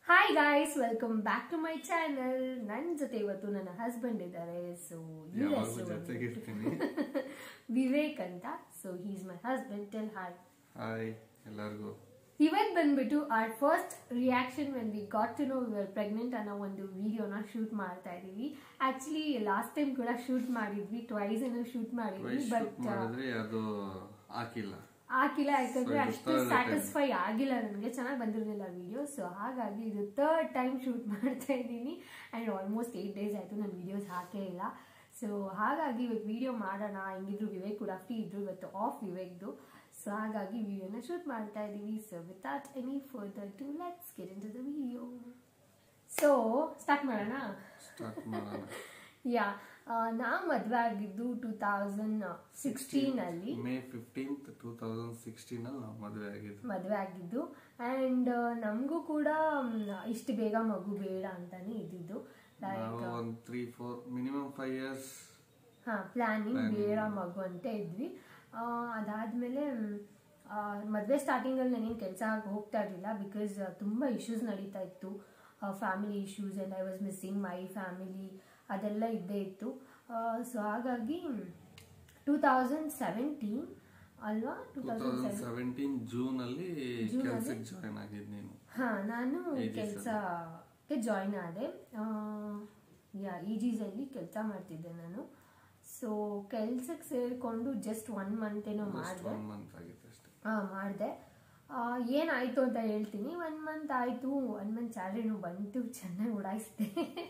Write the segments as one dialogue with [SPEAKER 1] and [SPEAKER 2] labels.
[SPEAKER 1] Hi guys welcome back to my channel ನನ್ನ ಜೊತೆ ಇವತ್ತು ನನ್ನ ಹಸ್ಬೆಂಡ್ ಇದ್ದಾರೆ ಸೊ
[SPEAKER 2] ಯಾವಾಗ್ಲೂ ಜೊತೆಗಿರ್ತೀನಿ
[SPEAKER 1] ವಿವೇಕ್ ಅಂತ so he's my husband tell hi
[SPEAKER 2] hi ಎಲ್ಲರಿಗೂ
[SPEAKER 1] ಇವತ್ ಬಂದ್ಬಿಟ್ಟು our first reaction when we got to know we're pregnant ಅನ್ನೋ ಒಂದು ವಿಡಿಯೋನ ಶೂಟ್ ಮಾಡ್ತಾ ಇದೀವಿ ಆಕ್ಚುಲಿ ಲಾಸ್ಟ್ ಟೈಮ್ ಕೂಡ ಶೂಟ್ ಮಾಡಿದ್ವಿ ಟ್ವೈಸ್ ಏನೋ ಶೂಟ್ ಮಾಡಿದ್ವಿ
[SPEAKER 2] ಶೂಟ್
[SPEAKER 1] ಬಟ್
[SPEAKER 2] ಮಾಡಿದ್ರೆ ಅದು ಹಾಕಿಲ್ಲ
[SPEAKER 1] ಆಗಿಲ್ಲ ಯಾಕಂದ್ರೆ
[SPEAKER 2] So, ಇದು
[SPEAKER 1] ಅಷ್ಟು
[SPEAKER 2] third attempt.
[SPEAKER 1] ಸ್ಯಾಟಿಸ್ಫೈ ಆಗಿಲ್ಲ ನನಗೆ ಚೆನ್ನಾಗಿ ಬಂದಿರಲಿಲ್ಲ ವಿಡಿಯೋ ಸೊ ಹಾಗಾಗಿ ಇದು ಥರ್ಡ್ ಟೈಮ್ ಶೂಟ್ ಮಾಡ್ತಾ ಇದ್ದೀನಿ ಆ್ಯಂಡ್ ಆಲ್ಮೋಸ್ಟ್ ಏಯ್ಟ್ ಡೇಸ್ ಆಯಿತು ನಾನು ವಿಡಿಯೋಸ್ ಹಾಕೇ ಇಲ್ಲ ಸೊ ಹಾಗಾಗಿ ಇವತ್ತು ವಿಡಿಯೋ ಮಾಡೋಣ ಹೆಂಗಿದ್ರು ವಿವೇಕ್ ಕೂಡ ಫ್ರೀ ಇದ್ರು ಇವತ್ತು ಆಫ್ ವಿವೇಕ್ದು ಸೊ ಹಾಗಾಗಿ ವಿಡಿಯೋನ ಶೂಟ್ ಮಾಡ್ತಾ ಇದ್ದೀವಿ so without any further ado let's get into the video so start ಮಾಡೋಣ
[SPEAKER 2] ಸ್ಟಾರ್ಟ್ ಮಾಡೋಣ
[SPEAKER 1] ಯಾ ನಾ ಮದುವೆ ಆಗಿದ್ದು ಟೂ ತೌಸಂಡ್ ಸಿಕ್ಸ್ಟೀನಲ್ಲಿ
[SPEAKER 2] May fifteenth two thousand sixteen ಅಲ್ಲಿ ನಾವು ಮದುವೆ ಆಗಿದ್ದು
[SPEAKER 1] ಮದುವೆ ಆಗಿದ್ದು ಆ್ಯಂಡ್ ನಮಗೂ ಕೂಡ ಮ್, ಇಷ್ಟು ಬೇಗ ಮಗು ಬೇಡ ಅಂತಾನೆ ಇದ್ದಿದ್ದು ಲೈಕ್
[SPEAKER 2] ನಾವು ಒಂದ್ three four minimum five years
[SPEAKER 1] ಹಾ ಪ್ಲಾನಿಂಗ್ ಬೇಡ ಮಗು ಅಂತ ಇದ್ವಿ ಆ, ಅದಾದ್ಮೇಲೆ ಮ್, ಆ, ಮದ್ವೆ ಸ್ಟಾರ್ಟಿಂಗ್ ಅಲ್ಲಿ ನಾನೇನು ಕೆಲಸ ಹೋಗ್ತಾ ಇರಲಿಲ್ಲ ಬಿಕಾಸ್ ತುಂಬಾ ಇಶ್ಯೂಸ್ ನಡೀತಾ ಇತ್ತು family issues and I was missing my family ಅದೆಲ್ಲ ಇದ್ದೇ ಇತ್ತು ಸೊ ಹಾಗಾಗಿ ಟೂ ತೌಸಂಡ್ ಸೆವೆಂಟೀನ್ ಅಲ್ವಾ two
[SPEAKER 2] two
[SPEAKER 1] thousand
[SPEAKER 2] thousand seventeen June ಅಲ್ಲಿ ಕೆಲ್ಸಕ್ಕೆ ಜಾಯ್ನ್ ಆಗಿದ್ ನೀನು
[SPEAKER 1] ಹಾ ನಾನು
[SPEAKER 2] AGs
[SPEAKER 1] ಕೆಲಸಕ್ಕೆ ಜಾಯ್ನ್ ಆದೆ ಯಾ ಈಜಿಸಲ್ಲಿ ಕೆಲಸ ಮಾಡ್ತಿದ್ದೆ ನಾನು ಸೊ ಕೆಲ್ಸಕ್ಕೆ ಸೇರಿಕೊಂಡು ಜಸ್ಟ್ ಒನ್ ಮಂತ್ ಏನೋ
[SPEAKER 2] ಜಸ್ಟ್
[SPEAKER 1] ಮಾಡಿದೆ
[SPEAKER 2] ಒನ್ ಮಂತ್ ಆಗಿತ್ತು ಅಷ್ಟೇ
[SPEAKER 1] ಮಾಡಿದೆ ಏನಾಯ್ತು ಅಂತ ಹೇಳ್ತೀನಿ ಒನ್ ಮಂತ್ ಆಯಿತು ಒನ್ ಮಂತ್ ಸ್ಯಾಲ್ರಿನೂ ಬಂತು ಚೆನ್ನಾಗಿ ಉಡಾಯಿಸಿದೆ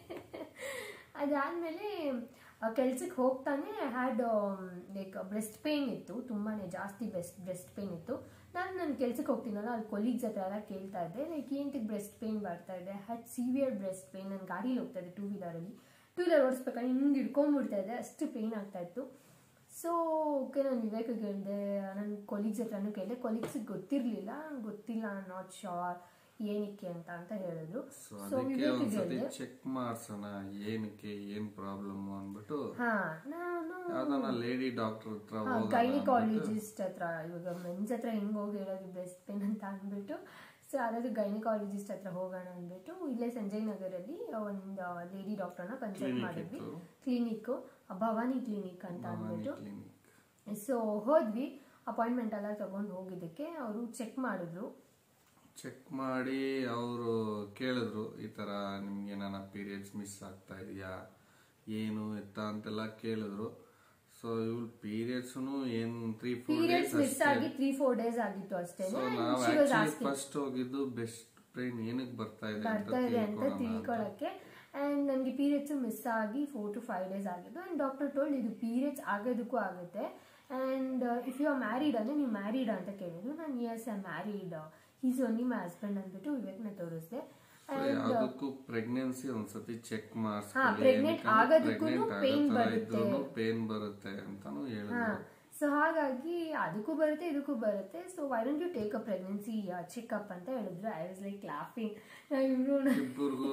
[SPEAKER 1] ಅದಾದಮೇಲೆ ಕೆಲ್ಸಕ್ಕೆ ಹೋಗ್ತಾನೆ ಹ್ಯಾಡ್ ಲೈಕ್ ಬ್ರೆಸ್ಟ್ ಪೇನ್ ಇತ್ತು ತುಂಬಾ ಜಾಸ್ತಿ ಬೆಸ್ಟ್ ಬ್ರೆಸ್ಟ್ ಪೇನ್ ಇತ್ತು ನಾನು ನನ್ನ ಕೆಲ್ಸಕ್ಕೆ ಹೋಗ್ತೀನಲ್ಲ ಅಲ್ಲಿ ಕೊಲೀಗ್ಸ್ ಹತ್ರ ಎಲ್ಲ ಕೇಳ್ತಾ ಇದ್ದೆ ಲೈಕ್ ಏನಂತಿಗೆ ಬ್ರೆಸ್ಟ್ ಪೇನ್ ಬರ್ತಾ ಇದೆ ಹ್ಯಾಡ್ ಸಿವಿಯರ್ ಬ್ರೆಸ್ಟ್ ಪೇನ್ ನಾನು ಗಾಡೀಲಿ ಹೋಗ್ತಾ ಇದ್ದೆ ಟೂ ವೀಲರಲ್ಲಿ ಟೂ ವೀಲರ್ ಓಡಿಸ್ಬೇಕಾದ್ರೆ ಹಿಂಗೆ ಹಿಡ್ಕೊಂಡ್ಬಿಡ್ತಾ ಇದೆ ಅಷ್ಟು ಪೇನ್ ಆಗ್ತಾ ಇತ್ತು ಸೊ ಓಕೆ ನಾನು ವಿವೇಕಿಗೆ ಹೇಳಿದೆ ನನ್ನ ಕೊಲೀಗ್ಸ್ ಹತ್ರನೂ ಕೇಳಿದೆ ಕೊಲೀಗ್ಸಿಗೆ ಗೊತ್ತಿರಲಿಲ್ಲ ಗೊತ್ತಿಲ್ಲ ನಾಟ್ ಶೋರ್ ಏನಕ್ಕೆ ಅಂತ ಅಂತ ಹೇಳಿದ್ರು
[SPEAKER 2] ಸೊ
[SPEAKER 1] ಸೊ
[SPEAKER 2] ಅದಕ್ಕೆ
[SPEAKER 1] ವಿವೇಕಿಗೆ
[SPEAKER 2] ಒಂದ್ಸತಿ
[SPEAKER 1] ಹೇಳಿದೆ
[SPEAKER 2] ಚೆಕ್ ಮಾಡ್ಸೋಣ ಏನಕ್ಕೆ ಏನ್ ಪ್ರಾಬ್ಲಮ್ ಅಂದ್ಬಿಟ್ಟು
[SPEAKER 1] ಹಾ ನಾನು
[SPEAKER 2] ಯಾವ್ದಾನ ಲೇಡಿ ಡಾಕ್ಟರ್ ಹತ್ರ ಹೋಗೋಣ ಅಂದ್ಬಿಟ್ಟು
[SPEAKER 1] ಗೈನಿಕಾಲಜಿಸ್ಟ್ ಹತ್ರ ಇವಾಗ ಮೆನ್ಸ್ ಹತ್ರ ಹೆಂಗ್ ಹೋಗಿ ಹೇಳೋದು ಬ್ರೆಸ್ಟ್ ಪೇನ್ ಅಂತ ಅಂದ್ಬಿಟ್ಟು ಸೊ ಅದಾದ್ರು ಗೈನಿಕಾಲಜಿಸ್ಟ್ ಹತ್ರ ಹೋಗೋಣ ಅಂದ್ಬಿಟ್ಟು ಇಲ್ಲೇ ಸಂಜಯ್ ನಗರಲ್ಲಿ ಒಂದು ಲೇಡಿ ಡಾಕ್ಟರ್ನ ಕನ್ಸಲ್ಟ್
[SPEAKER 2] Clinic
[SPEAKER 1] ಮಾಡಿದ್ವಿ
[SPEAKER 2] ಇತ್ತು.
[SPEAKER 1] ಕ್ಲಿನಿಕ್ ಭವಾನಿ ಕ್ಲಿನಿಕ್ ಅಂತ ಅಂದ್ಬಿಟ್ಟು
[SPEAKER 2] ಕ್ಲಿನಿಕ್
[SPEAKER 1] ಸೊ ಹೋದ್ವಿ ಅಪಾಯಿಂಟ್ಮೆಂಟ್ ಎಲ್ಲ ತಗೊಂಡು ಹೋಗಿದ್ದಕ್ಕೆ ಅವರು ಚೆಕ್ ಮಾಡಿದ್ರು
[SPEAKER 2] ಚೆಕ್ ಮಾಡಿ ಅವರು ಕೇಳಿದ್ರು ಈ ತರ ನಿಮ್ಗೆ ಏನಾನ ಪೀರಿಯಡ್ಸ್ ಮಿಸ್ ಆಗ್ತಾ ಇದೆಯಾ ಏನು ಎತ್ತ ಅಂತೆಲ್ಲ ಕೇಳಿದ್ರು ಸೊ ಇವ್ಳು ಪೀರಿಯಡ್ಸ್ ಏನ್ three four
[SPEAKER 1] periods
[SPEAKER 2] days
[SPEAKER 1] miss ಆಗಿ ತ್ರೀ ಫೋರ್ ಡೇಸ್ ಆಗಿತ್ತು ಅಷ್ಟೇ
[SPEAKER 2] ಸೊ ನಾವು ಆಕ್ಚುಲಿ ಫಸ್ಟ್ ಹೋಗಿದ್ದು ಬೆಸ್ಟ್ ಪೇನ್ ಏನಕ್ಕೆ ಬರ್ತಾ ಇದೆ ಅಂತ
[SPEAKER 1] ಬರ್ತಾ ಇದೆ ಅಂತ
[SPEAKER 2] ತಿಳ್ಕೊಳ್ಳೋಣ ಅಂತ.
[SPEAKER 1] ತಿಳ್ಕೊಳಕ್ಕೆ ಅಂಡ್ ನನಗೆ ಪೀರಿಯಡ್ಸ್ ಮಿಸ್ ಆಗಿ ಫೋರ್ ಟು ಫೈವ್ ಡೇಸ್ ಆಗಿದ್ದು ಅಂಡ್ ಡಾಕ್ಟರ್ ಟೋಲ್ಡ್ ಇದು ಪೀರಿಯಡ್ಸ್ ಆಗೋದಕ್ಕೂ ಆಗುತ್ತೆ and if you are married ಅಂದ್ರೆ ನೀವು ಮ್ಯಾರಿಡ್ ಅಂತ ಕೇಳಿದ್ರು ನಾನು yes I married is only my husband ಅಂದ್ಬಿಟ್ಟು ವಿವೇಕ್ನ ತೋರಿಸ್ದೆ
[SPEAKER 2] So, ಯಾವ್ದಕ್ಕೂ ಪ್ರೆಗ್ನೆನ್ಸಿ ಒಂದ್ಸತಿ ಚೆಕ್
[SPEAKER 1] ಹಾ, pregnant ಆಗೋದಕ್ಕೂನು pain ಬರುತ್ತೆ.
[SPEAKER 2] ಪೇನ್ ಬರುತ್ತೆ ಅಂತಾನು
[SPEAKER 1] ಹಾ
[SPEAKER 2] ಹೇಳಿದ್ರು
[SPEAKER 1] ಸೊ ಹಾಗಾಗಿ ಅದಕ್ಕೂ ಬರುತ್ತೆ ಇದಕ್ಕೂ ಬರುತ್ತೆ so why don't you take a pregnancy checkup ಅಂತ ಹೇಳಿದ್ರು ಐ ವಾಸ್ ಲೈಕ್ ಲಾಫಿಂಗ್ ಇವ್ರು
[SPEAKER 2] ಇಬ್ಬರಿಗೂ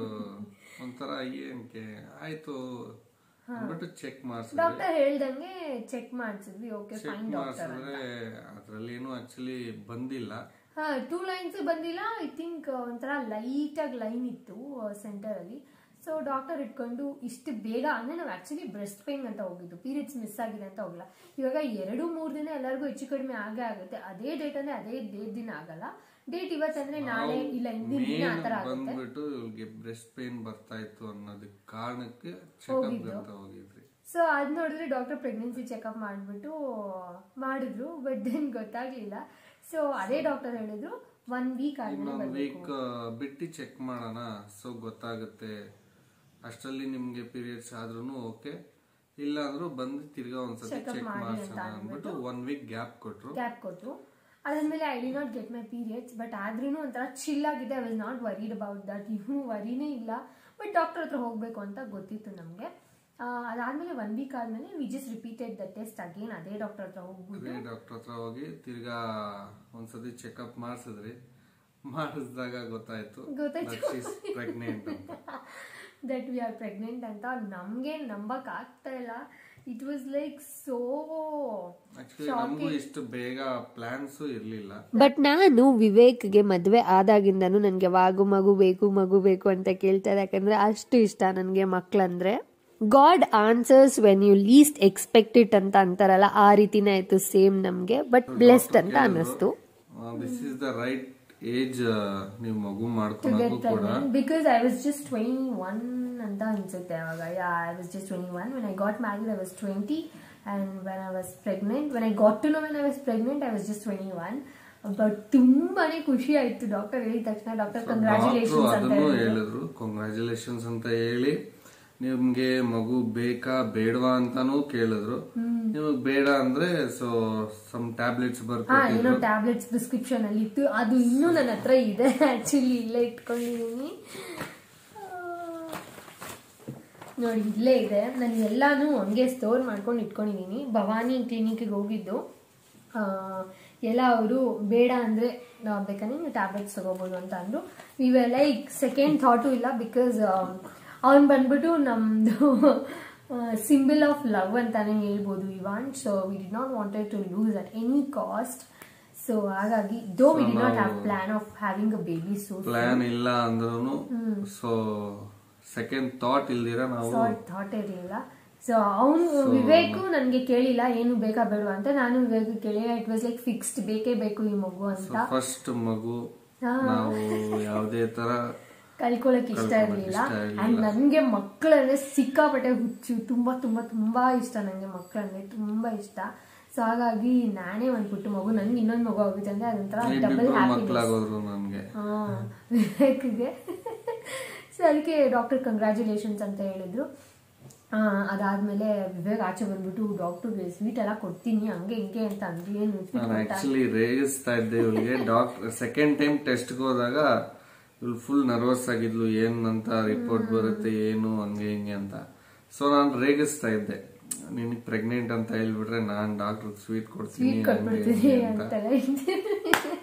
[SPEAKER 2] ಒಂಥರ ಏನಕ್ಕೆ ಆಯ್ತು ಅಂದ್ಬಿಟ್ಟು ಚೆಕ್ ಮಾಡಿಸಿದ್ವಿ
[SPEAKER 1] ಡಾಕ್ಟರ್ ಹೇಳ್ದಂಗೆ ಚೆಕ್ ಮಾಡಿಸಿದ್ವಿ ಓಕೆ
[SPEAKER 2] ಚೆಕ್
[SPEAKER 1] ಫೈನ್ ಡಾಕ್ಟರ್
[SPEAKER 2] ಮಾಡಿಸಿದ್ರೆ ಅದ್ರಲ್ಲಿ ಏನು ಆಕ್ಚುಲಿ ಬಂದಿಲ್ಲ
[SPEAKER 1] ಹಾ ಟೂ ಲೈನ್ಸ್ ಬಂದಿಲ್ಲ ಐ ಥಿಂಕ್ ಒಂಥರ ಲೈಟ್ ಆಗಿ ಲೈನ್ ಇತ್ತು ಸೆಂಟರ್ ಅಲ್ಲಿ ಸೊ ಡಾಕ್ಟರ್ ಇಟ್ಕೊಂಡು ಇಷ್ಟು ಬೇಗ ಅಂದ್ರೆ ನಾವು ಆಕ್ಚುಲಿ ಬ್ರೆಸ್ಟ್ ಪೇನ್ ಅಂತ ಹೋಗಿದ್ದು ಪೀರಿಯಡ್ಸ್ ಮಿಸ್ ಆಗಿದೆ ಅಂತ ಹೋಗಿಲ್ಲ ಇವಾಗ ಎರಡು ಮೂರು ದಿನ ಎಲ್ಲರಿಗೂ ಹೆಚ್ಚು ಕಡಿಮೆ ಆಗೇ ಆಗುತ್ತೆ ಅದೇ ಡೇಟ್ ಅಂದ್ರೆ ಅದೇ ಡೇಟ್ ದಿನ ಆಗಲ್ಲ ಡೇಟ್ ಇವತ್ತಂದ್ರೆ ನಾಳೆ ಇಲ್ಲ ಹಿಂದಿನ ದಿನ ಆ
[SPEAKER 2] ಮೇನ್
[SPEAKER 1] ಥರ ಆಗುತ್ತೆ
[SPEAKER 2] ಬಂದ್ಬಿಟ್ಟು ಇವ್ರಿಗೆ ಬ್ರೆಸ್ಟ್ ಪೇನ್ ಬರ್ತಾ ಇತ್ತು ಅನ್ನೋದಕ್ಕೆ ಕಾರಣಕ್ಕೆ ಚೆಕಪ್ ಅಂತ ಹೋಗಿದ್ರಿ
[SPEAKER 1] ಸೊ ಅದ್ ನೋಡಿದ್ರೆ ಡಾಕ್ಟರ್ ಪ್ರೆಗ್ನೆನ್ಸಿ ಚೆಕಪ್ ಮಾಡಿಬಿಟ್ಟು ಮಾಡಿದ್ರು ಬಟ್ ದೆನ್ ಗೊತ್ತಾಗ್ಲಿಲ್ಲ ಸೊ ಅದೇ ಡಾಕ್ಟರ್ ಹೇಳಿದ್ರು ಒನ್ ವೀಕ್ ಆದ್ಮೇಲೆ
[SPEAKER 2] ಇನ್ನೊಂದು
[SPEAKER 1] ಬರ್ಬೇಕು
[SPEAKER 2] ವೀಕ್ ಬಿಟ್ಟು ಚೆಕ್ ಮಾಡೋಣ ಸೊ ಗೊತ್ತಾಗುತ್ತೆ ಅಷ್ಟರಲ್ಲಿ ನಿಮ್ಗೆ ಪೀರಿಯಡ್ಸ್ ಆದ್ರೂ ಓಕೆ ಇಲ್ಲ ಅಂದ್ರೂ ಬಂದು ತಿರ್ಗಾ ಒಂದ್ಸತಿ
[SPEAKER 1] Check-up
[SPEAKER 2] ಚೆಕ್
[SPEAKER 1] ಮಾಡಿ
[SPEAKER 2] ಮಾಡ್ಸೋಣ
[SPEAKER 1] ಅಂತ
[SPEAKER 2] ಅಂದ್ಬಿಟ್ಟು ಒನ್ ವೀಕ್ ಗ್ಯಾಪ್ ಕೊಟ್ರು
[SPEAKER 1] ಗ್ಯಾಪ್ ಕೊಟ್ರು ಅದಾದ್ಮೇಲೆ I did not get my periods but ಆದ್ರೂ ಒಂಥರ ಚಿಲ್ ಆಗಿದೆ I was not worried about that ಇವನು ವರಿನೇ ಇಲ್ಲ ಬಟ್ ಡಾಕ್ಟರ್ ಹತ್ರ ಹೋಗ್ಬೇಕು ಅಂತ ಗೊತ್ತಿತ್ತು ನಮಗೆ ಅದಾದ್ಮೇಲೆ ಒನ್ ವೀಕ್ ಆದ್ಮೇಲೆ we just repeated the test again ಅದೇ ಡಾಕ್ಟರ್ ಹತ್ರ ಹೋಗ್ಬಿಟ್ಟು
[SPEAKER 2] ಅದೇ ಡಾಕ್ಟರ್ ಹತ್ರ ಹೋಗಿ ತಿರ್ಗಾ ಒಂದ್ಸತಿ ಚೆಕಪ್ ಮಾಡಿಸಿದ್ರಿ ಮಾಡಿಸಿದಾಗ ಗೊತ್ತಾಯ್ತು
[SPEAKER 1] ಗೊತ್ತಾಯ್ತು.
[SPEAKER 2] ಪ್ರೆಗ್ನೆಂಟ್ ಅಂತ
[SPEAKER 1] ದಟ್ ವಿ ಆರ್ ಪ್ರೆಗ್ನೆಂಟ್ ಅಂತ ನಮ್ಗೆ ನಂಬಕ್ ಆಗ್ತಾ ಇಲ್ಲ it was like so
[SPEAKER 2] actually ನಮಗೂ ಇಷ್ಟು ಬೇಗ ಪ್ಲಾನ್ಸ್ ಇರ್ಲಿಲ್ಲ
[SPEAKER 3] ಬಟ್ ನಾನು ವಿವೇಕ್ಗೆ ಮದುವೆ ಆದಾಗಿಂದನೂ ನನಗೆ ವಾಗು ಮಗು ಬೇಕು ಮಗು ಬೇಕು ಅಂತ ಕೇಳ್ತಾರೆ ಯಾಕಂದ್ರೆ ಅಷ್ಟು ಇಷ್ಟ ನನಗೆ ಮಕ್ಕಳಂದ್ರೆ God answers when you least expect it ಅಂತ ಅಂತಾರಲ್ಲ ಆ ರೀತಿನೇ ಆಯ್ತು ಸೇಮ್ ನಮ್ಗೆ ಬಟ್ ಬ್ಲೆಸ್ಡ್ ಅಂತ ಅನ್ನಿಸ್ತು
[SPEAKER 2] this is the right age ನೀವು ಮಗು ಮಾಡ್ಕೊಳಕ್ಕೂ ಕೂಡ
[SPEAKER 1] because I was just twenty one ಅಂತ ಅನ್ಸುತ್ತೆ ಅವಾಗ I was just twenty one when I got married I was twenty and when I was pregnant when I got to know when I was pregnant I was just twenty one but ತುಂಬಾನೇ ಖುಷಿ ಆಯ್ತು doctor ಹೇಳಿದ ತಕ್ಷಣ doctor
[SPEAKER 2] doctor
[SPEAKER 1] congratulations ಅಂತ
[SPEAKER 2] ಅದನ್ನು
[SPEAKER 1] ಹೇಳಿದ್ರು
[SPEAKER 2] ಹೇಳಿದ್ರು congratulations ಅಂತ ಹೇಳಿ ನಿಮ್ಗೆ ಮಗು ಬೇಕಾ ಬೇಡವಾ ಅಂತಾನೂ ಕೇಳಿದ್ರು ನಿಮಗ್ ಬೇಡ ಅಂದ್ರೆ ಸೊ ಸಮ್ ಟ್ಯಾಬ್ಲೆಟ್ಸ್
[SPEAKER 1] ಹಾ
[SPEAKER 2] ಬರ್ಕೊಟ್ಟಿದ್ರು
[SPEAKER 1] ಏನೋ ಟ್ಯಾಬ್ಲೆಟ್ಸ್ ಪ್ರಿಸ್ಕ್ರಿಪ್ಷನ್ ಅಲ್ಲಿ ಇತ್ತು ಅದು ಇನ್ನೂ ನನ್ನ ಹತ್ರ ಇದೆ ಆಕ್ಚುಲಿ ಇಲ್ಲೇ ಇಟ್ಕೊಂಡಿದ್ದೀನಿ ನೋಡಿ ಇಲ್ಲೇ ಇದೆ ನಾನು ಎಲ್ಲಾನು ಹಂಗೆ ಸ್ಟೋರ್ ಮಾಡ್ಕೊಂಡು ಇಟ್ಕೊಂಡಿದ್ದೀನಿ ಭವಾನಿ ಕ್ಲಿನಿಕ್ಗೆ ಹೋಗಿದ್ದು ಆ, ಎಲ್ಲ ಅವರು ಬೇಡ ಅಂದರೆ ಬೇಕಂದ್ರೆ ನೀವು ಟ್ಯಾಬ್ಲೆಟ್ಸ್ ತಗೋಬೋದು ಅಂತ ಅಂದರು ಇವೆ ಲೈಕ್ ಸೆಕೆಂಡ್ ಥಾಟು ಇಲ್ಲ ಬಿಕಾಸ್ ಅವ್ನು ಬಂದ್ಬಿಟ್ಟು ನಮ್ಮದು ಸಿಂಬಲ್ ಆಫ್ ಲವ್ ಅಂತಾನೆ ಹೇಳ್ಬೋದು even so we did not wanted to lose at any cost so ಹಾಗಾಗಿ though we did not have plan of having a baby so
[SPEAKER 2] plan ಇಲ್ಲ ಅಂದ್ರೂ so second thought ಇಲ್ದಿರ ನಾವು
[SPEAKER 1] ಥಾಟ್ ಇರಲಿಲ್ಲ so ಅವನು ವಿವೇಕು ನನಗೆ ಕೇಳಿಲ್ಲ ಏನು ಬೇಕಾ ಬೇಡವಾ ಅಂತ ನಾನು ವಿವೇಕ್ ಕೇಳಿಲ್ಲ ಇಟ್ ವಾಸ್ ಲೈಕ್ ಫಿಕ್ಸ್ಡ್ ಬೇಕೇ ಬೇಕು ಈ ಮಗು ಅಂತ
[SPEAKER 2] ಫಸ್ಟ್ ಮಗು ನಾವು ಯಾವುದೇ ತರ
[SPEAKER 1] ಕಳ್ಕೊಳಕ್ ಇಷ್ಟ
[SPEAKER 2] ಕಳ್ಕೊಳಕ್
[SPEAKER 1] ಇರಲಿಲ್ಲ
[SPEAKER 2] ಇಷ್ಟ ಇರ್ಲಿಲ್ಲ.
[SPEAKER 1] ಅಂಡ್ ನನಗೆ ಮಕ್ಕಳಂದ್ರೆ ಸಿಕ್ಕಾಪಟ್ಟೆ ಹುಚ್ಚು ತುಂಬಾ ತುಂಬಾ ತುಂಬಾ ಇಷ್ಟ ನನಗೆ ಮಕ್ಕಳಂದ್ರೆ ತುಂಬಾ ಇಷ್ಟ ಸೊ ಹಾಗಾಗಿ ನಾನೇ ಒಂದು ಪುಟ್ಟ ಮಗು ನನ್ಗೆ ಇನ್ನೊಂದು ಮಗು ಆಗುತ್ತೆ ಅಂದ್ರೆ ಅದೊಂಥರ ಡಬಲ್
[SPEAKER 2] ಇಬ್ಬಿಬ್ರು
[SPEAKER 1] ಹ್ಯಾಪಿನೆಸ್
[SPEAKER 2] ಮಕ್ಳಾಗೋದ್ರು ನನ್ಗೆ
[SPEAKER 1] ಹಾ ವಿವೇಕ್ಗೆ ಸೊ ಅದಕ್ಕೆ ಡಾಕ್ಟರ್ ಕಂಗ್ರ್ಯಾಚುಲೇಷನ್ಸ್ ಅಂತ ಹೇಳಿದ್ರು ಆ, ಅದಾದ್ಮೇಲೆ ವಿವೇಕ್ ಆಚೆ ಬಂದ್ಬಿಟ್ಟು ಡಾಕ್ಟರ್ಗೆ ಸ್ವೀಟ್ ಎಲ್ಲ ಕೊಡ್ತೀನಿ ಹಂಗೆ ಹಿಂಗೆ ಅಂತ ಅಂದ್ರಿ ಏನು ಸ್ವೀಟ್
[SPEAKER 2] ನಾನು ಆಕ್ಚುಲಿ ರೇಗಿಸ್ತಾ ಇದ್ದೆ ಇವಳಿಗೆ ಡಾಕ್ಟರ್ ಸೆಕೆಂಡ್ ಟೈಮ್ ಟೆಸ್ಟ್ಗೆ ಹೋದಾಗ ಇವಳು ಫುಲ್ ನರ್ವಸ್ ಆಗಿದ್ಲು ಏನ್ ಅಂತ ರಿಪೋರ್ಟ್ ಬರುತ್ತೆ ಏನು ಹಂಗೆ ಹಿಂಗೆ ಅಂತ ಸೊ ನಾನು ರೇಗಿಸ್ತಾ ಇದ್ದೆ ನಿನಗೆ ಪ್ರೆಗ್ನೆಂಟ್ ಅಂತ ಹೇಳ್ಬಿಟ್ರೆ ನಾನ್ ಡಾಕ್ಟರ್ ಸ್ವೀಟ್ ಕೊಡ್ತೀನಿ
[SPEAKER 1] ಸ್ವೀಟ್
[SPEAKER 2] ಹಂಗೆ
[SPEAKER 1] ಕೊಟ್ಬಿಡ್ತೀನಿ
[SPEAKER 2] ಹಿಂಗೆ ಅಂತ
[SPEAKER 1] ಅಂತೆಲ್ಲ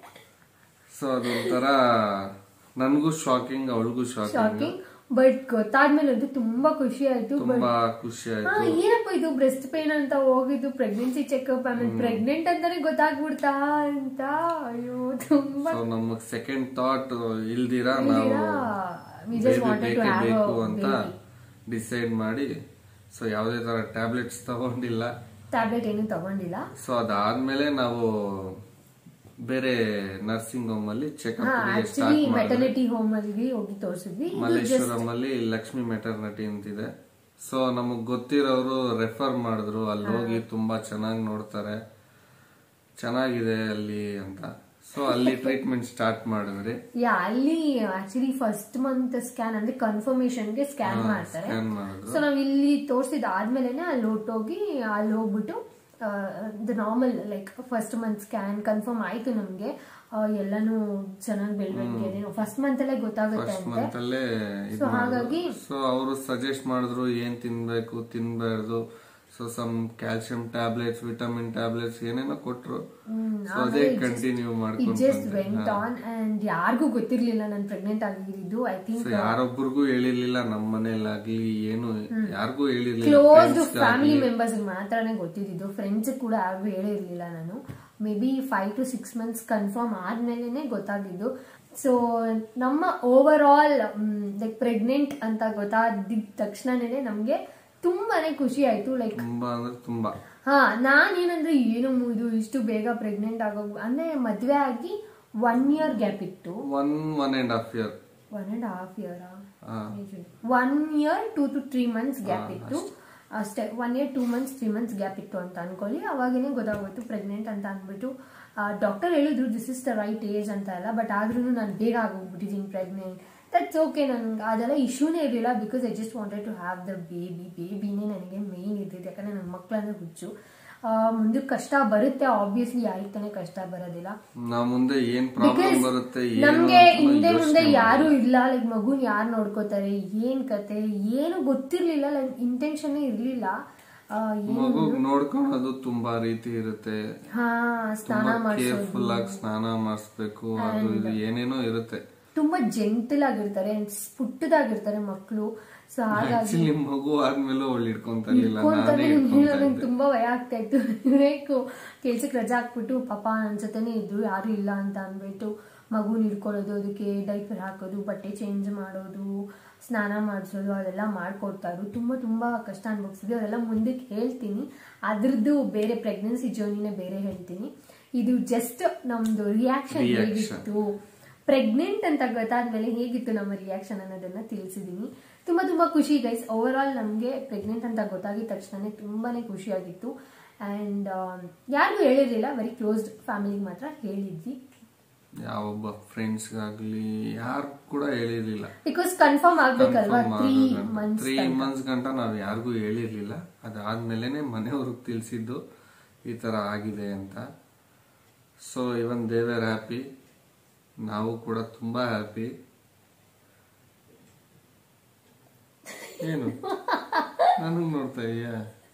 [SPEAKER 2] ಸೊ ಅದೊಂಥರ ನನಗೂ ಶಾಕಿಂಗ್ ಅವಳಿಗೂ ಶಾಕಿಂಗ್
[SPEAKER 1] ಶಾಕಿಂಗ್ ಬಟ್ ಗೊತ್ತಾದ್ಮೇಲೆ ಅಂತೂ ತುಂಬಾ ಖುಷಿ ಆಯ್ತು ಬಟ್
[SPEAKER 2] ತುಂಬಾ ಖುಷಿ
[SPEAKER 1] ಹಾ
[SPEAKER 2] ಆಯ್ತು
[SPEAKER 1] ಏನಪ್ಪ ಇದು ಬ್ರೆಸ್ಟ್ ಪೇನ್ ಅಂತ ಹೋಗಿದ್ದು ಪ್ರೆಗ್ನೆನ್ಸಿ ಚೆಕ್ಅಪ್ ಆಮೇಲೆ ಪ್ರೆಗ್ನೆಂಟ್ ಅಂತಾನೆ ಗೊತ್ತಾಗ್ಬಿಡ್ತಾ ಅಂತ ಅಯ್ಯೋ ತುಂಬಾ
[SPEAKER 2] ಸೊ ನಮಗ್ ಸೆಕೆಂಡ್ ಥಾಟ್ ಇಲ್ದಿರ ನಾವು
[SPEAKER 1] we just
[SPEAKER 2] baby
[SPEAKER 1] wanted to
[SPEAKER 2] ಬೇಕೇ
[SPEAKER 1] have a
[SPEAKER 2] ಬೇಕು ಅಂತ
[SPEAKER 1] baby.
[SPEAKER 2] ಡಿಸೈಡ್ ಮಾಡಿ ಸೊ ಯಾವುದೇ ತರ ಟ್ಯಾಬ್ಲೆಟ್ಸ್ ತಗೊಂಡಿಲ್ಲ
[SPEAKER 1] ಟ್ಯಾಬ್ಲೆಟ್ ಏನು ತಗೊಂಡಿಲ್ಲ
[SPEAKER 2] ಸೊ ಅದಾದ್ಮೇಲೆ ನಾವು ಬೇರೆ ನರ್ಸಿಂಗ್ ಹೋಮ್ ಅಲ್ಲಿ ಚೆಕ್ಅಪ್
[SPEAKER 1] ಹಾ ಆಕ್ಚುಲಿ
[SPEAKER 2] ಸ್ಟಾರ್ಟ್ ಮಾಡಿದ್ವಿ
[SPEAKER 1] ಮೆಟರ್ನಿಟಿ ಹೋಮ್ ಅಲ್ಲಿ ಹೋಗಿ ತೋರಿಸಿದ್ವಿ
[SPEAKER 2] ಮಲ್ಲೇಶ್ವರಂ ಅಲ್ಲಿ ಲಕ್ಷ್ಮಿ ಮೆಟರ್ನಿಟಿ ಅಂತಿದೆ ಸೊ ನಮಗ್ ಗೊತ್ತಿರೋರು ರೆಫರ್ ಮಾಡಿದ್ರು ಅಲ್ಲಿ ಹೋಗಿ ತುಂಬಾ ಚೆನ್ನಾಗಿ ನೋಡ್ತಾರೆ ಚೆನ್ನಾಗಿದೆ ಅಲ್ಲಿ ಅಂತ ಸೊ ಅಲ್ಲಿ ಟ್ರೀಟ್ಮೆಂಟ್ ಸ್ಟಾರ್ಟ್ ಮಾಡಿದ್ರಿ
[SPEAKER 1] ಯಾ ಅಲ್ಲಿ ಆಕ್ಚುಲಿ ಫಸ್ಟ್ ಮಂತ್ ಸ್ಕ್ಯಾನ್ ಅಂದ್ರೆ ಕನ್ಫರ್ಮೇಶನ್ಗೆ ಸ್ಕ್ಯಾನ್ ಮಾಡ್ತಾರೆ
[SPEAKER 2] ಸ್ಕ್ಯಾನ್ ಮಾಡಿದ್ರು
[SPEAKER 1] ಸೊ ನಾವು ಇಲ್ಲಿ ತೋರಿಸಿದ ಆದ್ಮೇಲೆನೆ ಅಲ್ಲಿ ಹೊರ್ಟೋಗಿ ಅಲ್ಲಿ ಹೋಗ್ಬಿಟ್ಟು the normal like first month scan confirm ಆಯ್ತು ನಮ್ಗೆ ಆ, ಎಲ್ಲಾನು ಚೆನ್ನಾಗಿ ಬೆಳವಣಿಗೆ ಫಸ್ಟ್ ಮಂತ್ ಅಲ್ಲೇ ಗೊತ್ತಾಗುತ್ತೆ
[SPEAKER 2] ಫಸ್ಟ್
[SPEAKER 1] ಅಂತೆ
[SPEAKER 2] ಮಂತ್ ಅಲ್ಲೇ
[SPEAKER 1] ಸೊ ಹಾಗಾಗಿ
[SPEAKER 2] ಸೊ ಅವರು ಸಜೆಸ್ಟ್ ಮಾಡಿದ್ರು ಏನ್ ತಿನ್ಬೇಕು ತಿನ್ಬಾರ್ದು so some calcium tablets vitamin tablets ಏನೇನೋ ಕೊಟ್ರು ಸೊ ಅದೇ ಕಂಟಿನ್ಯೂ
[SPEAKER 1] ಇಟ್
[SPEAKER 2] ಮಾಡ್ಕೊಂಡು
[SPEAKER 1] ಜಸ್ಟ್ ವೆಂಟ್ ಆನ್ ಅಂಡ್ ಯಾರಿಗೂ ಗೊತ್ತಿರ್ಲಿಲ್ಲ ನಾನು ಪ್ರೆಗ್ನೆಂಟ್ ಆಗಿದ್ದು ಐ ಥಿಂಕ್
[SPEAKER 2] ಸೊ ಯಾರೊಬ್ಬರಿಗೂ ಹೇಳಿರ್ಲಿಲ್ಲ ನಮ್ಮ ಮನೇಲಾಗ್ಲಿ ಏನು ಯಾರಿಗೂ ಹೇಳಿರ್ಲಿಲ್ಲ
[SPEAKER 1] ಕ್ಲೋಸ್
[SPEAKER 2] Friends ಗಾಗ್ಲಿ.
[SPEAKER 1] ಫ್ಯಾಮಿಲಿ ಮೆಂಬರ್ಸ್ ಮಾತ್ರನೇ ಗೊತ್ತಿದ್ದು ಫ್ರೆಂಡ್ಸ್ ಕೂಡ ಯಾರಿಗೂ ಹೇಳಿರ್ಲಿಲ್ಲ ನಾನು maybe five to six months confirm ಆದ್ಮೇಲೆ ಗೊತ್ತಾಗಿದ್ದು ಸೊ ನಮ್ಮ ಓವರ್ ಆಲ್ ಲೈಕ್ ಪ್ರೆಗ್ನೆಂಟ್ ಅಂತ ಗೊತ್ತಾದ ತಕ್ಷಣನೇ ನಮಗೆ ತುಂಬಾನೇ ಖುಷಿ ಆಯ್ತು ಲೈಕ್
[SPEAKER 2] ತುಂಬಾ ಅಂದ್ರೆ ತುಂಬಾ
[SPEAKER 1] ಹಾ ನಾನೇನಂದ್ರೆ ಏನು ಇದು ಇಷ್ಟು ಬೇಗ ಪ್ರೆಗ್ನೆಂಟ್ ಆಗೋ ಅಂದ್ರೆ ಮದ್ವೆ ಆಗಿ ಒನ್ ಇಯರ್ ಗ್ಯಾಪ್ ಇತ್ತು
[SPEAKER 2] one one and half year
[SPEAKER 1] one and half year one year two to three months gap ಇತ್ತು ಅಷ್ಟೇ one year two months three months gap ಇತ್ತು ಅಂತ ಅನ್ಕೊಳ್ಳಿ ಅವಾಗೇನೆ ಗೊತ್ತಾಗೋಯ್ತು ಪ್ರೆಗ್ನೆಂಟ್ ಅಂತ ಅಂದ್ಬಿಟ್ಟು ಡಾಕ್ಟರ್ ಹೇಳಿದ್ರು this is the right age ಅಂತ ಎಲ್ಲ ಬಟ್ ಆದ್ರೂ ನಾನು ಬೇಗ ಆಗೋಗ್ಬಿಟ್ಟಿದ್ದೀನಿ ಪ್ರೆಗ್ನೆಂಟ್ ದಟ್ಸ್ ಓಕೆ ನನ್ಗೆ ಅದೆಲ್ಲ ಇಶ್ಯೂನೇ ಇರಲಿಲ್ಲ because I just wanted to have the baby ಬೇಬಿನೇ ನನಗೆ ಮೇನ್ ಇದ್ದಿದ್ದು ಯಾಕಂದ್ರೆ ನನ್ನ ಮಕ್ಕಳಂದ್ರೆ ಹುಚ್ಚು ಮುಂದಕ್ಕೆ ಕಷ್ಟ ಬರುತ್ತೆ ಆಬ್ವಿಯಸ್ಲಿ ಯಾರಿಗೆ ತಾನೇ ಕಷ್ಟ ಬರೋದಿಲ್ಲ
[SPEAKER 2] ನಾ ಮುಂದೆ ಏನ್ ಪ್ರಾಬ್ಲಮ್ ಬರುತ್ತೆ ಏನು
[SPEAKER 1] ನಮ್ಗೆ
[SPEAKER 2] ಅಂತ
[SPEAKER 1] ಹಿಂದೆ
[SPEAKER 2] ಯೋಚ್ನೆ
[SPEAKER 1] ಮುಂದೆ
[SPEAKER 2] ಮಾಡಿದೆ.
[SPEAKER 1] ಯಾರು ಇಲ್ಲ ಲೈಕ್ ಮಗುನ್ ಯಾರು ನೋಡ್ಕೋತಾರೆ ಏನ್ ಕತೆ ಏನು ಗೊತ್ತಿರ್ಲಿಲ್ಲ ಲೈಕ್ ಇಂಟೆನ್ಷನ್ ಇರ್ಲಿಲ್ಲ ಆ, ಏನ್-
[SPEAKER 2] ಮಗು ನೋಡ್ಕೊಳೋದು ತುಂಬಾ ರೀತಿ ಇರುತ್ತೆ
[SPEAKER 1] ಹಾ ಸ್ನಾನ
[SPEAKER 2] ತುಂಬಾ
[SPEAKER 1] ಮಾಡಿಸೋದು
[SPEAKER 2] ಕೇರ್ಫುಲ್ ಆಗಿ ಸ್ನಾನ ಮಾಡಿಸ್ಬೇಕು ಅದು ಇದು ಏನೇನೋ ಇರುತ್ತೆ
[SPEAKER 1] ತುಂಬಾ ಜೆಂಟಲ್ ಆಗಿರ್ತಾರೆ and ಪುಟ್ಟದಾಗಿರ್ತಾರೆ ಮಕ್ಕಳು ಸೊ ಹಾಗಾಗಿ
[SPEAKER 2] ಆಕ್ಚುಲಿ ಮಗು ಆದ್ಮೇಲೆ ಅವಳು ಹಿಡ್ಕೊಂತ ಇರ್ಲಿಲ್ಲ
[SPEAKER 1] ಹಿಡ್ಕೊಂತಾನೆ
[SPEAKER 2] ನಾನೇ
[SPEAKER 1] ಇರ್ಲಿಲ್ಲ,
[SPEAKER 2] ಹಿಡ್ಕೊಂತ
[SPEAKER 1] ನಂಗೆ
[SPEAKER 2] ಇದ್ದೆ
[SPEAKER 1] ತುಂಬಾ ಭಯ ಆಗ್ತಾ ಇತ್ತು ಬೇಕು ಕೆಲ್ಸಕ್ಕೆ ರಜಾ ಹಾಕ್ಬಿಟ್ಟು ಪಾಪ ನನ್ನ ಜೊತೆನೇ ಇದ್ರು ಯಾರು ಇಲ್ಲ ಅಂತ ಅಂದ್ಬಿಟ್ಟು ಮಗುನ ಹಿಡ್ಕೊಳ್ಳೋದು ಅದಕ್ಕೆ ಡೈಪರ್ ಹಾಕೋದು ಬಟ್ಟೆ ಚೇಂಜ್ ಮಾಡೋದು ಸ್ನಾನ ಮಾಡಿಸೋದು ಅದೆಲ್ಲ ಮಾಡ್ಕೊಡ್ತಾ ಇದ್ರು ತುಂಬ ತುಂಬ ಕಷ್ಟ ಅನ್ಭವಿಸಿದ್ವಿ ಅದೆಲ್ಲ ಮುಂದಕ್ಕೆ ಹೇಳ್ತೀನಿ ಅದ್ರದ್ದು ಬೇರೆ ಪ್ರೆಗ್ನೆನ್ಸಿ ಜರ್ನಿನೇ ಬೇರೆ ಹೇಳ್ತೀನಿ ಇದು ಜಸ್ಟ್ ನಮ್ದು ರಿಯಾಕ್ಷನ್
[SPEAKER 2] Reaction.
[SPEAKER 1] ಹೇಗಿತ್ತು ಪ್ರೆಗ್ನೆಂಟ್ ಅಂತ ಗೊತ್ತಾದ್ಮೇಲೆ ಹೇಗಿತ್ತು ನಮ್ಮ ರಿಯಾಕ್ಷನ್ ಅನ್ನೋದನ್ನ ತಿಳಿಸಿದೀನಿ ತುಂಬಾ ತುಂಬಾ ಖುಷಿ ಗೈಸ್ ಓವರ್ ಆಲ್ ನಮಗೆ ಪ್ರೆಗ್ನೆಂಟ್ ಅಂತ ಗೊತ್ತಾಗಿದ ತಕ್ಷಣ ತುಂಬಾನೇ ಖುಷಿಯಾಗಿತ್ತು ಅಂಡ್ ಯಾರಿಗೂ ಹೇಳಿರ್ಲಿಲ್ಲ ವೆರಿ ಕ್ಲೋಸ್ಡ್ ಫ್ಯಾಮಿಲಿಗೆ ಮಾತ್ರ ಹೇಳಿದ್ವಿ
[SPEAKER 2] ಯಾವೊಬ್ಬ ಫ್ರೆಂಡ್ಸ್ಗಾಗ್ಲಿ ಯಾರು ಕೂಡ ಹೇಳಿರ್ಲಿಲ್ಲ
[SPEAKER 1] ಬಿಕಾಸ್ ಕನ್ಫರ್ಮ್ ಆಗ್ಬೇಕಲ್ವಾ ತ್ರೀ ಮಂತ್ಸ್
[SPEAKER 2] ತ್ರೀ ಮಂತ್ಸ್ ಗಂಟ ನಾವು ಯಾರಿಗೂ ಹೇಳಿರ್ಲಿಲ್ಲ ಅದಾದ್ಮೇಲೆನೆ ಮನೆಯವ್ರಿಗೆ ತಿಳಿಸಿದ್ದು ಈ ತರ ಆಗಿದೆ ಅಂತ ಸೊ ಇವನ್ ದೇವರ್ ಹ್ಯಾಪಿ ನಾವು ಕೂಡ ತುಂಬಾ ಹ್ಯಾಪಿ ಏನು ನನಗ್ ನೋಡ್ತಾ ಇದೀಯಾ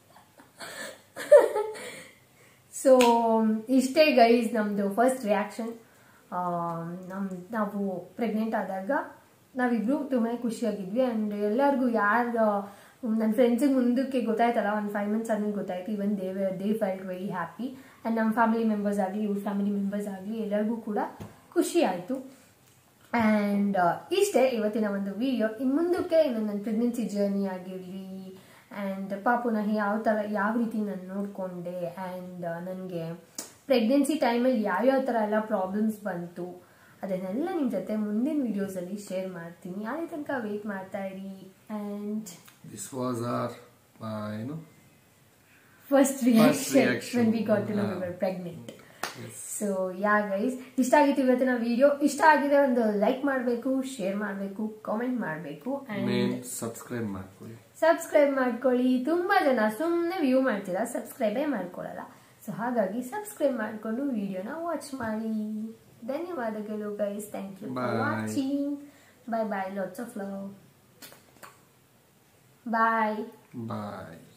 [SPEAKER 1] ಸೊ ಇಷ್ಟೇ ಗೈಸ್ ನಮ್ದು ಫಸ್ಟ್ ರಿಯಾಕ್ಷನ್ ನಮ್ ನಾವು ಪ್ರೆಗ್ನೆಂಟ್ ಆದಾಗ ನಾವಿಬ್ರು ತುಂಬಾ ಖುಷಿಯಾಗಿದ್ವಿ ಅಂಡ್ ಎಲ್ಲರಿಗೂ ಯಾರು ನನ್ನ ಫ್ರೆಂಡ್ಸಿಗೆ ಮುಂದಕ್ಕೆ ಗೊತ್ತಾಯ್ತಲ್ಲ ಒಂದು ಫೈವ್ ಮಂತ್ಸ್ ಆದ್ಮೇಲೆ ಗೊತ್ತಾಯ್ತು even they they felt very happy and ನಮ್ಮ ಫ್ಯಾಮಿಲಿ ಮೆಂಬರ್ಸ್ ಆಗಲಿ ಇವ್ರ ಫ್ಯಾಮಿಲಿ ಮೆಂಬರ್ಸ್ ಆಗಲಿ ಎಲ್ಲರಿಗೂ ಕೂಡ ಖುಷಿ ಆಯಿತು ಆ್ಯಂಡ್ ಇಷ್ಟೇ ಇವತ್ತಿನ ಒಂದು ವಿಡಿಯೋ ಇನ್ನು ಮುಂದಕ್ಕೆ ನನ್ನ ಪ್ರೆಗ್ನೆನ್ಸಿ ಜರ್ನಿ ಆಗಿರಲಿ ಆ್ಯಂಡ್ ಪಾಪುನ ಯಾವ ಥರ ಯಾವ ರೀತಿ ನಾನು ನೋಡಿಕೊಂಡೆ ಆ್ಯಂಡ್ ನನಗೆ ಪ್ರೆಗ್ನೆನ್ಸಿ ಟೈಮಲ್ಲಿ ಯಾವ್ಯಾವ ಥರ ಎಲ್ಲ ಪ್ರಾಬ್ಲಮ್ಸ್ ಬಂತು ಅದನ್ನೆಲ್ಲ ನಿಮ್ಮ ಜೊತೆ ಮುಂದಿನ ವಿಡಿಯೋಸಲ್ಲಿ ಶೇರ್ ಮಾಡ್ತೀನಿ ಅಲ್ಲಿ ತನಕ ವೆಯ್ಟ್ ಮಾಡ್ತಾ ಇರಿ ಆ್ಯಂಡ್
[SPEAKER 2] ದಿಸ್ ವಾಸ್ ಆರ್ ಏನು
[SPEAKER 1] first reaction
[SPEAKER 2] reaction.
[SPEAKER 1] When we got to know
[SPEAKER 2] ಹಾ.
[SPEAKER 1] ಪ್ರೆಗ್ನೆಂಟ್ ಸೊ ಯಾ ಗೈಸ್ ಇಷ್ಟ ಆಗಿತ್ತು ಇವತ್ತಿನ ವಿಡಿಯೋ ಇಷ್ಟ ಆಗಿದೆ ಒಂದು ಲೈಕ್ ಮಾಡಬೇಕು ಶೇರ್ ಮಾಡಬೇಕು ಕಾಮೆಂಟ್ ಮಾಡಬೇಕು
[SPEAKER 2] ಮೇನ್
[SPEAKER 1] ಆ್ಯಂಡ್
[SPEAKER 2] ಸಬ್ಸ್ಕ್ರೈಬ್ ಮಾಡ್ಕೊಳ್ಳಿ
[SPEAKER 1] ಸಬ್ಸ್ಕ್ರೈಬ್ ಮಾಡ್ಕೊಳ್ಳಿ ತುಂಬಾ ಜನ ಸುಮ್ಮನೆ ವ್ಯೂ ಮಾಡ್ತೀರಾ ಸಬ್ಸ್ಕ್ರೈಬೇ ಮಾಡ್ಕೊಳ್ಳಲ್ಲ ಸೊ ಹಾಗಾಗಿ ಸಬ್ಸ್ಕ್ರೈಬ್ ಮಾಡಿಕೊಂಡು ವಿಡಿಯೋನ ವಾಚ್ ಮಾಡಿ ಧನ್ಯವಾದಗಳು guys thank you for
[SPEAKER 2] Bye.
[SPEAKER 1] Watching bye bye lots of love bye
[SPEAKER 2] bye